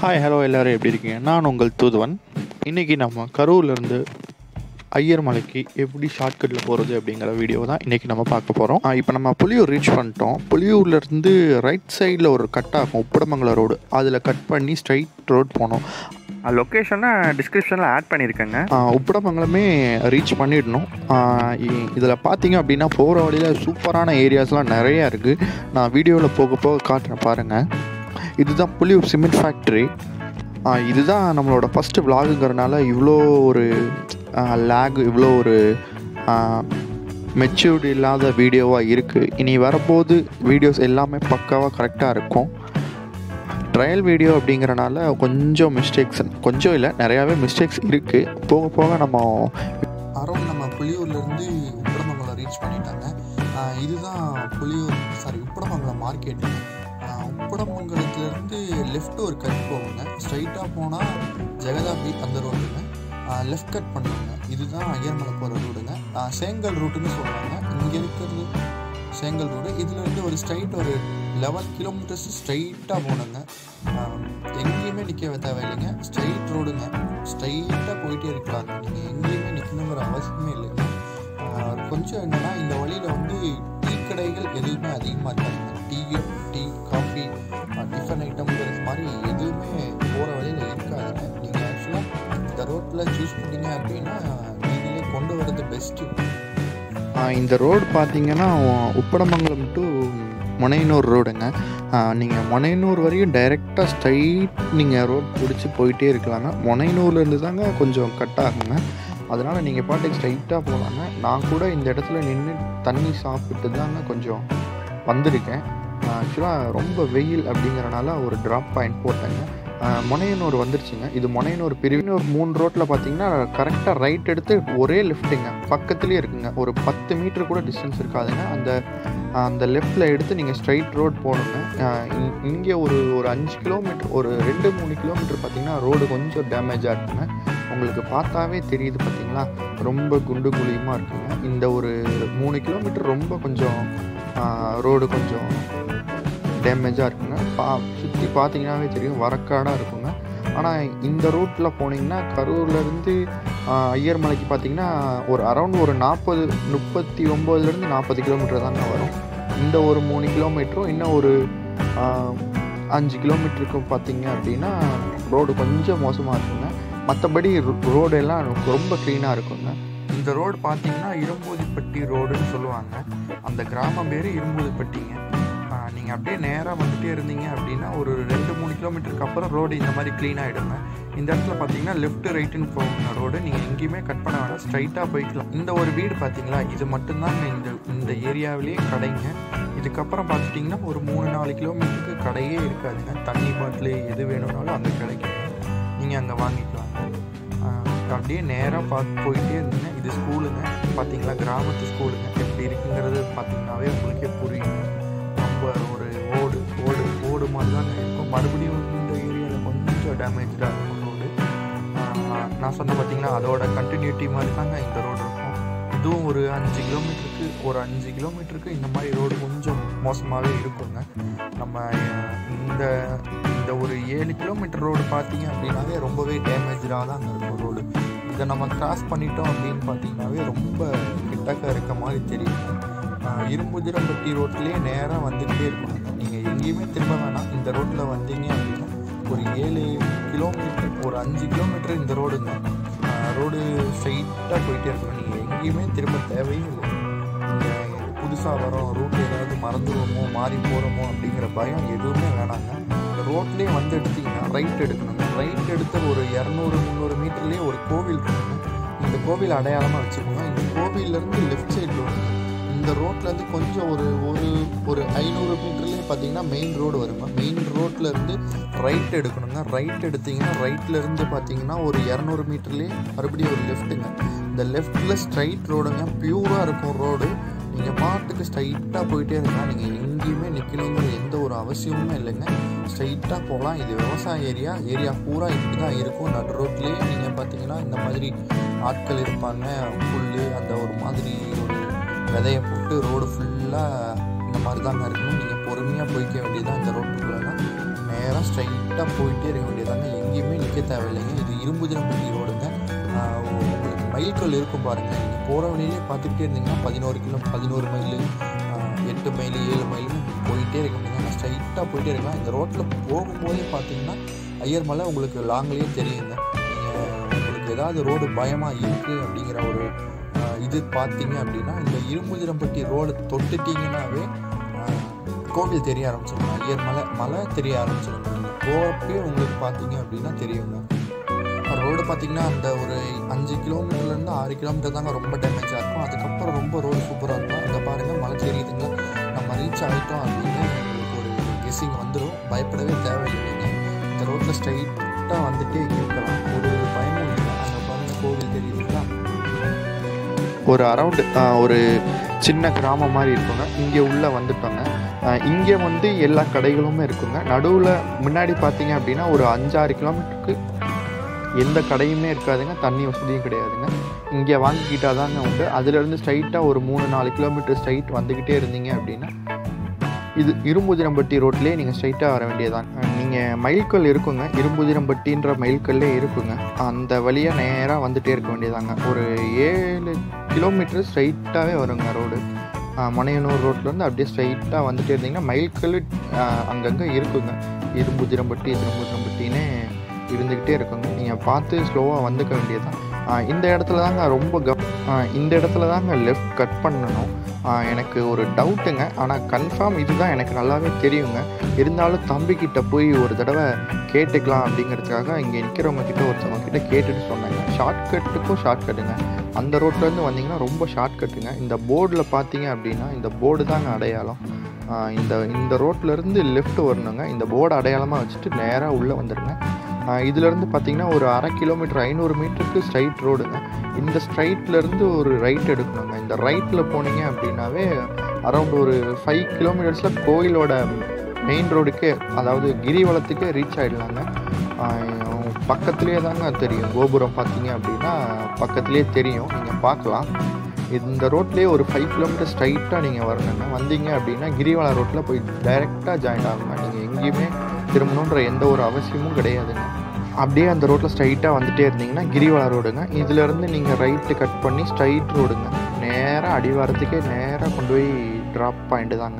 hi hello எல்லோரும் எப்படி இருக்கீங்க நான் உங்கள் தூதுவன் இன்றைக்கி நம்ம கரூர்லேருந்து ஐயர் மலைக்கு எப்படி ஷார்ட்கட்டில் போகிறது அப்படிங்கிற வீடியோ தான் இன்றைக்கி நம்ம பார்க்க போகிறோம் இப்போ நம்ம புலியூர் ரீச் பண்ணிட்டோம் புலியூர்லேருந்து ரைட் சைடில் ஒரு கட் ஆகும் உப்படமங்கலம் ரோடு அதில் கட் பண்ணி ஸ்ட்ரைட் ரோட் போனோம் லொக்கேஷனை டிஸ்கிரிப்ஷனில் ஆட் பண்ணியிருக்கேங்க உப்படமங்கலமே ரீச் பண்ணிடணும் இதில் பார்த்தீங்க அப்படின்னா போகிற வழியில் சூப்பரான ஏரியாஸ்லாம் நிறையா இருக்குது நான் வீடியோவில் போக போக காட்டுறேன் பாருங்கள் இதுதான் புலியூர் சிமெண்ட் ஃபேக்ட்ரி இதுதான் நம்மளோட ஃபஸ்ட்டு விலாகுங்கிறனால இவ்வளோ ஒரு லேக் இவ்வளோ ஒரு மெச்சூர்டு இல்லாத வீடியோவாக இருக்குது இனி வரப்போது வீடியோஸ் எல்லாமே பக்காவாக கரெக்டாக இருக்கும் ட்ரையல் வீடியோ அப்படிங்கிறனால கொஞ்சம் மிஸ்டேக்ஸ் கொஞ்சம் இல்லை நிறையாவே மிஸ்டேக்ஸ் இருக்குது போக போக நம்ம அரௌண்ட் நம்ம புளியூர்லேருந்து உப்படமங்கலம் ரீச் பண்ணிட்டாங்க ஆஹ் இதுதான் புளியூர் சாரி உப்படமங்கலம் மார்க்கெட்டு உப்படமங்கலத்துலேருந்து லெஃப்ட் ஒரு கட் போகுங்க ஸ்ட்ரைட்டாக போனால் ஜெகதாபி அந்த ரோடுங்க லெஃப்ட் கட் பண்ணுவாங்க இதுதான் ஐயர்மலை போகிற ரோடுங்க ஆஹ் சேங்கல் ரூட்டுன்னு சொல்லுவாங்க இங்கே இருக்கிறது சேங்கல் ரோடு இதுலேருந்து ஒரு ஸ்ட்ரைட் ஒரு லெவன் கிலோமீட்டர்ஸ் ஸ்ட்ரைட்டாக போகணுங்க ஆஹ் எங்கேயுமே நிற்க தேவையில்லைங்க ஸ்ட்ரைட் ரோடுங்க ஸ்ட்ரைட்டாக போயிட்டே இருக்கலாங்க நீங்கள் எங்கேயுமே நிற்கணுங்கிற அவசியமே இல்லைங்க ஆஹ் கொஞ்சம் என்னென்னா இந்த வழியில் வந்து டீ கடைகள் எதுவுமே அதிகமாக இருக்காதுங்க டீ டீ காஃபி டிஃபன் ஐட்டம்ங்கிறது மாதிரி எதுவுமே போகிற வழியில் இருக்காதுங்க நீங்கள் ஆக்சுவலாக இந்த ரோட்டில் சூஸ் பண்ணீங்க அப்படின்னா நீங்களே கொண்டு வர்றது பெஸ்ட்டு இந்த ரோடு பார்த்தீங்கன்னா உப்படமங்கலம் டு முனையனூர் ரோடுங்க நீங்கள் முனையனூர் வரையும் டைரெக்டாக ஸ்ட்ரைட் நீங்கள் ரோட் பிடிச்சி போயிட்டே இருக்கலாங்க முனையனூர்லேருந்து தாங்க கொஞ்சம் கட் ஆகுங்க அதனால் நீங்கள் பாட்டுக்கு ஸ்ட்ரைட்டாக போகலாங்க நான் கூட இந்த இடத்துல நின்று தண்ணி சாப்பிட்டு தாங்க கொஞ்சம் வந்திருக்கேன் ஆக்சுவலாக ரொம்ப வெயில் அப்படிங்கிறனால ஒரு ட்ராப் பாயிண்ட் போட்டேங்க முனையனூர் வந்துருச்சுங்க இது முனையனூர் பிரிவினூர் மூணு ரோட்டில் பார்த்தீங்கன்னா கரெக்டாக ரைட் எடுத்து ஒரே லெஃப்ட்டுங்க பக்கத்துலேயே இருக்குங்க ஒரு பத்து மீட்டர் கூட டிஸ்டன்ஸ் இருக்காதுங்க அந்த அந்த லெஃப்டில் எடுத்து நீங்கள் ஸ்ட்ரைட் ரோட் போகணுங்க இங்கே ஒரு ஒரு அஞ்சு கிலோமீட்டர் ஒரு ரெண்டு மூணு கிலோமீட்டர் பார்த்தீங்கன்னா ரோடு கொஞ்சம் டேமேஜாக இருக்குங்க உங்களுக்கு பார்த்தாவே தெரியுது பார்த்தீங்களா ரொம்ப குண்டு குழியுமாக இருக்குங்க இந்த ஒரு மூணு கிலோமீட்டர் ரொம்ப கொஞ்சம் ரோடு கொஞ்சம் டேமேஜாக இருக்குங்க பா சுற்றி பார்த்தீங்கன்னாவே தெரியும் வரக்காடாக இருக்குங்க ஆனால் இந்த ரூட்டில் போனீங்கன்னா கரூர்லேருந்து ஐயர்மலைக்கு பார்த்தீங்கன்னா ஒரு அரௌண்ட் ஒரு நாற்பது முப்பத்தி ஒம்போதுலேருந்து நாற்பது கிலோமீட்டர் தாங்க வரும் இந்த ஒரு மூணு கிலோமீட்டரும் இன்னும் ஒரு அஞ்சு கிலோமீட்டருக்கும் பார்த்தீங்க அப்படின்னா ரோடு கொஞ்சம் மோசமாக இருக்குங்க மற்றபடி ரோடு எல்லாம் ரொம்ப க்ளீனாக இருக்குங்க இந்த ரோடு பார்த்தீங்கன்னா இரும்பூதிப்பட்டி ரோடுன்னு சொல்லுவாங்க அந்த கிராமம் பேர் இரும்பூதிப்பட்டிங்க நீங்கள் அப்படியே நேராக வந்துட்டே இருந்தீங்க அப்படின்னா ஒரு ரெண்டு மூணு கிலோமீட்டருக்கு அப்புறம் ரோடு இந்த மாதிரி க்ளீன் ஆகிடுங்க இந்த இடத்துல பார்த்தீங்கன்னா லெஃப்ட் ரைட்டுன்னு போகிற ரோடு நீங்கள் எங்கேயுமே கட் பண்ண வேணாம் ஸ்ட்ரைட்டாக போய்க்கலாம் இந்த ஒரு வீடு பார்த்தீங்களா இது மட்டும்தாங்க இந்த இந்த ஏரியாவிலேயே கடைங்க இதுக்கப்புறம் பார்த்துட்டிங்கன்னா ஒரு மூணு நாலு கிலோமீட்டருக்கு கடையே இருக்காதுங்க தண்ணி பாட்டில் எது வேணும்னாலும் அங்கே கிடைக்கும் நீங்கள் அங்கே வாங்கிக்கலாம் அப்படியே நேராக பார்த்து போயிட்டே இருந்தீங்க இது ஸ்கூலுங்க பார்த்தீங்களா கிராமத்து ஸ்கூலுங்க எப்படி இருக்குங்கிறது பார்த்தீங்கன்னாவே உங்களுக்கே புரியுங்க ரொம்ப ஒரு ஓடு ஓடு ஓடு மாதிரி தாங்க இருக்கும் மறுபடியும் இந்த ஏரியாவில் கொஞ்சம் டேமேஜாக இருக்கும் ரோடு நான் சொன்ன பார்த்தீங்கன்னா அதோட கண்டினியூட்டி மாதிரி தாங்க இந்த ரோடு இருக்கும் இதுவும் ஒரு அஞ்சு கிலோமீட்டருக்கு ஒரு அஞ்சு கிலோமீட்டருக்கு இந்த மாதிரி ரோடு கொஞ்சம் மோசமாகவே இருக்குங்க நம்ம இந்த இந்த ஒரு ஏழு கிலோமீட்டர் ரோடு பார்த்தீங்க அப்படின்னாவே ரொம்பவே டேமேஜாக தான் இருக்கும் ரோடு இதை நம்ம கிராஸ் பண்ணிட்டோம் அப்படின்னு பார்த்தீங்கன்னாவே ரொம்ப கிட்டக்க இருக்க மாதிரி தெரியும் இரும்புதிரம்பட்டி ரோட்லேயே நேராக வந்துக்கிட்டே இருக்கணும் நீங்கள் எங்கேயுமே திரும்ப வேணாம் இந்த ரோட்டில் வந்தீங்க அப்படின்னா ஒரு ஏழு கிலோமீட்டர் ஒரு அஞ்சு கிலோமீட்டர் இந்த ரோடுங்க ரோடு ஸ்ட்ரைட்டாக போயிட்டே இருக்கணும் நீங்கள் எங்கேயுமே திரும்ப தேவையும் இல்லை நீங்கள் புதுசாக வரோம் ரூட் ஏதாவது மறந்துடுவோமோ மாறி போகிறோமோ அப்படிங்கிற பயம் எதுவுமே வேணாங்க இந்த ரோட்லேயே வந்து எடுத்தீங்கன்னா ரைட் எடுக்கணுங்க ரைட் எடுத்து ஒரு இரநூறு முந்நூறு மீட்டர்லேயே ஒரு கோவில் இருக்குங்க இந்த கோவில் அடையாளமாக வச்சுக்கோங்க இந்த கோவிலேருந்து லெஃப்ட் சைடில் வருங்க இந்த ரோட்லேருந்து கொஞ்சம் ஒரு ஒரு ஒரு ஐநூறு மீட்டர்லேயே பார்த்தீங்கன்னா மெயின் ரோடு வருங்க மெயின் ரோட்டில் இருந்து ரைட் எடுக்கணுங்க ரைட் எடுத்தீங்கன்னா ரைட்டில் இருந்து பார்த்தீங்கன்னா ஒரு இரநூறு மீட்டர்லேயே மறுபடியும் ஒரு லெஃப்ட்டுங்க இந்த லெஃப்ட்டில் ஸ்ட்ரைட் ரோடுங்க பியூராக இருக்கும் ரோடு நீங்கள் பாட்டுக்கு ஸ்ட்ரைட்டாக போயிட்டே இருக்கலாம் நீங்கள் எங்கேயுமே நிற்கணுங்கிற எந்த ஒரு அவசியமுமே இல்லைங்க ஸ்ட்ரைட்டாக போகலாம் இது விவசாய ஏரியா ஏரியா பூரா இப்படி தான் இருக்கும் நடு ரோட்லேயே நீங்கள் பார்த்தீங்கன்னா இந்த மாதிரி ஆட்கள் இருப்பாங்க புல் அந்த ஒரு மாதிரி ஒரு விதையை போட்டு ரோடு ஃபுல்லாக இந்த மாதிரி தாங்க இருக்கணும் நீங்கள் பொறுமையாக போய்க்க வேண்டியதான் இந்த ரோட்டுக்குள்ளே நேராக ஸ்ட்ரைட் ஸ்ட்ரைட்டாக போயிட்டே இருக்க வேண்டியதாங்க எங்கேயுமே நிற்க தேவையில்லைங்க இது இரும்புதிரம்பட்டி ரோடுங்க ஆஹ் உங்களுக்கு மைல்கல் இருக்கும் பாருங்கள் நீங்கள் போகிற வழியிலே பார்த்துக்கிட்டே இருந்தீங்கன்னா பதினோரு கிலோ பதினோரு மைல் எட்டு மைல் ஏழு மைல்னு போயிட்டே இருக்க முடியுங்க ஸ்ட்ரைட்டாக போயிட்டே இருக்கலாம் இந்த ரோட்டில் போகும்போதே பார்த்தீங்கன்னா ஐயர் மலை உங்களுக்கு லாங்லேயே தெரியுங்க நீங்கள் உங்களுக்கு ஏதாவது ரோடு பயமாக இருக்குது அப்படிங்கிற ஒரு ஆஹ், இது பார்த்தீங்க அப்படின்னா இந்த இரும்புதிரம்பட்டி ரோடு தொட்டுட்டீங்கன்னாவே ஆஹ், கோவில் தெரிய ஆரம்பிச்சிடும் ஐயர் மலை மலை தெரிய ஆரம்பிச்சிடும் நீங்கள் போகிறப்பே உங்களுக்கு பார்த்தீங்க அப்படின்னா தெரியுங்க ரோடு பார்த்தீங்கன்னா அந்த ஒரு அஞ்சு கிலோமீட்டர்லேருந்து ஆறு கிலோமீட்டர் தாங்க ரொம்ப டேமேஜாக இருக்கும் அதுக்கப்புறம் ரொம்ப ரோடு சூப்பராக இருக்கும் அந்த பாருங்கள் மழை தெரியுதுங்களா நம்ம ரீச் ஆகிட்டோம் அப்படின்னு உங்களுக்கு ஒரு கெஸ்ஸிங் வந்துடும் பயப்படவே தேவையில்லைங்க இந்த ரோட்டில் ஸ்ட்ரைட்டாக வந்துட்டே இருக்கலாம் ஒரு பயமும் இல்லை அங்கே பாருங்கள் கோவில் தெரியுதுங்களா ஒரு அரவுண்டு ஒரு சின்ன கிராமம் மாதிரி இருக்குங்க இங்கே உள்ளே வந்துட்டோங்க இங்கே வந்து எல்லா கடைகளுமே இருக்குங்க நடுவில் முன்னாடி பார்த்தீங்க அப்படின்னா ஒரு அஞ்சாறு கிலோமீட்டருக்கு எந்த கடையுமே இருக்காதுங்க தண்ணி வசதியும் கிடையாதுங்க இங்கே வாங்கிக்கிட்டால் தாங்க உண்டு அதுலேருந்து ஸ்ட்ரைட்டாக ஒரு மூணு நாலு கிலோமீட்டர் ஸ்ட்ரைட் வந்துக்கிட்டே இருந்தீங்க அப்படின்னா இது இரும்புதிரம்பட்டி ரோட்லேயே நீங்கள் ஸ்ட்ரைட்டாக வர வேண்டியதான் நீங்கள் மைல்கல் இருக்குங்க இரும்புதிரம்பட்டின்ற மைல்கல்லே இருக்குங்க அந்த வழியாக நேராக வந்துட்டே இருக்க வேண்டியதாங்க ஒரு ஏழு கிலோமீட்டர் ஸ்ட்ரைட்டாகவே வருங்க ரோடு மனையனூர் ரோட்லேருந்து அப்படியே ஸ்ட்ரைட்டாக வந்துட்டே இருந்தீங்கன்னா மைல்கல் அங்கங்கே இருக்குங்க இரும்புதிரம்பட்டி திரும்புதிரம்பட்டின்னு இருந்துக்கிட்டே இருக்குங்க நீங்கள் பார்த்து ஸ்லோவாக வந்துக்க வேண்டியதுதான் ஆஹ் இந்த இடத்துல தாங்க ரொம்ப க ஆஹ் இந்த இடத்துல தாங்க லெஃப்ட் கட் பண்ணணும் ஆஹ் எனக்கு ஒரு டவுட்டுங்க ஆனால் கன்ஃபார்ம் இதுதான் எனக்கு நல்லாவே தெரியுங்க இருந்தாலும் தம்பிக்கிட்ட போய் ஒரு தடவை கேட்டுக்கலாம் அப்படிங்கிறதுக்காக இங்கே நிற்கிறவங்க கிட்ட ஒருத்தவங்க கிட்ட கேட்டுட்டு சொன்னாங்க ஷார்ட்கட்டுக்கும் ஷார்ட்கட்டுங்க அந்த ரோட்லேருந்து வந்தீங்கன்னா ரொம்ப ஷார்ட்கட்டுங்க இந்த போர்டில் பார்த்தீங்க அப்படின்னா இந்த போர்டு தாங்க அடையாளம் ஆஹ் இந்த இந்த ரோட்லேருந்து லெஃப்ட் வரணுங்க இந்த போர்டு அடையாளமாக வச்சுட்டு நேராக உள்ளே வந்துடுங்க ஆஹ் இதுலேருந்து பார்த்தீங்கன்னா ஒரு அரை கிலோமீட்டர் ஐநூறு மீட்டருக்கு ஸ்ட்ரைட் ரோடுங்க இந்த ஸ்ட்ரைட்லேருந்து ஒரு ரைட் எடுக்கணுங்க இந்த ரைட்டில் போனீங்க அப்படின்னாவே அரௌண்ட் ஒரு ஃபைவ் கிலோமீட்டர்ஸில் கோயிலோட மெயின் ரோடுக்கே அதாவது கிரிவலத்துக்கே ரீச் ஆகிடலாங்க பக்கத்துலேயே தாங்க தெரியும் கோபுரம் பார்த்தீங்க அப்படின்னா பக்கத்துலேயே தெரியும் நீங்கள் பார்க்கலாம் இந்த ரோட்லேயே ஒரு ஃபைவ் கிலோமீட்டர் ஸ்ட்ரைட்டாக நீங்கள் வரணுங்க வந்தீங்க அப்படின்னா கிரிவல ரோட்டில் போய் டைரெக்டாக ஜாயின் ஆகுங்க நீங்கள் எங்கேயுமே திரும்பணுன்ற எந்த ஒரு அவசியமும் கிடையாதுங்க அப்படியே அந்த ரோட்டில் ஸ்ட்ரைட்டாக வந்துட்டே இருந்தீங்கன்னா கிரிவல ரோடுங்க இதுலேருந்து நீங்கள் ரைட்டு கட் பண்ணி ஸ்ட்ரைட் ரோடுங்க நேராக அடிவாரத்துக்கே நேராக கொண்டு போய் ட்ராப் பாயிண்ட்டு தாங்க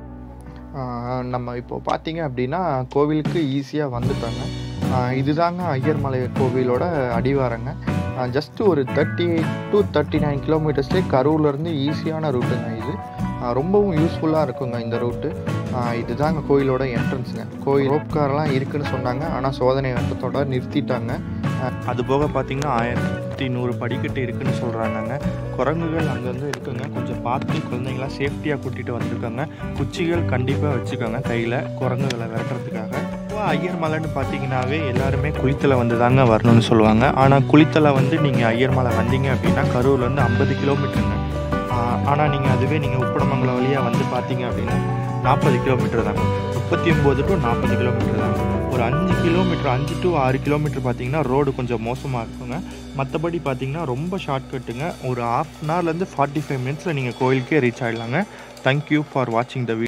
ஆஹ் நம்ம இப்போ பார்த்தீங்க அப்படின்னா கோவிலுக்கு ஈஸியாக வந்துட்டாங்க ஆஹ் இதுதாங்க ஐயர்மலை கோவிலோட அடிவாரங்க ஜஸ்ட் ஒரு thirty eight to thirty nine கிலோமீட்டர்ஸ்லேயே கரூர்லேருந்து ஈஸியான ரூட்டுங்க இது ஆஹ் ரொம்பவும் யூஸ்ஃபுல்லாக இருக்குங்க இந்த ரூட்டு இதுதாங்க கோயிலோட என்ட்ரன்ஸுங்க கோயில் ரோப்காரெலாம் இருக்குன்னு சொன்னாங்க ஆனால் சோதனை வட்டத்தோட நிறுத்திட்டாங்க அது போக பார்த்தீங்கன்னா ஆயிரத்தி நூறு படிக்கட்டு இருக்குன்னு சொல்கிறாங்கங்க குரங்குகள் அங்கங்கே இருக்குங்க கொஞ்சம் பார்த்து குழந்தைங்களாம் சேஃப்டியாக கூட்டிகிட்டு வந்திருக்காங்க குச்சிகள் கண்டிப்பாக வச்சுக்கோங்க கையில் குரங்குகளை விரட்டுறதுக்காக பொதுவா ஐயர் மலைன்னு பார்த்தீங்கன்னாவே எல்லாருமே குளித்தலை வந்து தாங்க வரணும்னு சொல்லுவாங்க ஆனால் குளித்தலை வந்து நீங்கள் ஐயர் மலை வந்தீங்க அப்படின்னா கரூர்லேருந்து ஐம்பது கிலோமீட்டருங்க ஆனால் நீங்கள் அதுவே நீங்கள் உப்படமங்கலம் வழியாக வந்து பார்த்தீங்க அப்படின்னா நாற்பது கிலோமீட்டர் தாங்க முப்பத்தி ஒம்பது டு நாற்பது கிலோமீட்டர் தாங்க ஒரு அஞ்சு கிலோமீட்டர் அஞ்சு டு ஆறு கிலோமீட்டர் பார்த்தீங்கன்னா ரோடு கொஞ்சம் மோசமாக இருக்குங்க மற்றபடி பார்த்தீங்கன்னா ரொம்ப ஷார்ட்கட்டுங்க ஒரு ஹாஃப் அன் ஹவர்லேருந்து ஃபார்ட்டி ஃபைவ் மினிட்ஸில் நீங்கள் கோயிலுக்கே ரீச் ஆகிடலாங்க தேங்க்யூ ஃபார் வாட்சிங் த வீடியோ